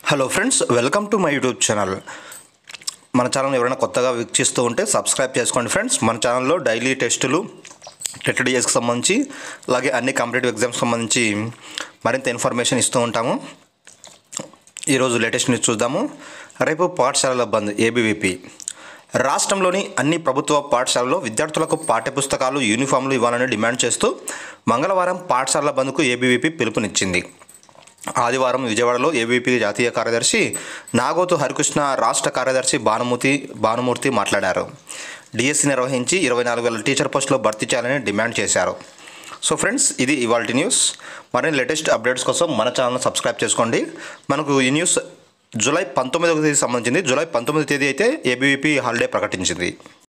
hello friends welcome to my YouTube channel మన channel ఎవరైనా కొత్తగా వీక్షిస్తూ ఉంటే సబ్స్క్రైబ్ చేసుకోండి ఫ్రెండ్స్ మన ఛానల్లో డైలీ టెస్టులు టెట్డిఎస్కి సంబంధించి అలాగే అన్ని కాంపిటేటివ్ ఎగ్జామ్స్ సంబంధించి మరింత ఇన్ఫర్మేషన్ ఇస్తూ ఉంటాము ఈరోజు లేటెస్ట్ న్యూస్ చూద్దాము రేపు పాఠశాలల బంద్ ఏబీవీపీ రాష్ట్రంలోని అన్ని ప్రభుత్వ పాఠశాలల్లో విద్యార్థులకు పాఠ్యపుస్తకాలు యూనిఫామ్లు ఇవ్వాలని డిమాండ్ చేస్తూ మంగళవారం పాఠశాలల బంద్కు ఏబీవీపీ పిలుపునిచ్చింది ఆదివారం విజయవాడలో ఏబీపీ జాతీయ కార్యదర్శి నాగోతు హరికృష్ణ రాష్ట్ర కార్యదర్శి భానుమూర్తి భానుమూర్తి మాట్లాడారు డిఎస్సి నిర్వహించి ఇరవై నాలుగు వేల టీచర్ పోస్టులో భర్తీ చేయాలని డిమాండ్ చేశారు సో ఫ్రెండ్స్ ఇది ఇవాళ న్యూస్ మరిన్ని లేటెస్ట్ అప్డేట్స్ కోసం మన ఛానల్ సబ్స్క్రైబ్ చేసుకోండి మనకు ఈ న్యూస్ జూలై పంతొమ్మిదవ తేదీ సంబంధించింది జూలై పంతొమ్మిదవ తేదీ అయితే ఏబీవీపీ హాలిడే ప్రకటించింది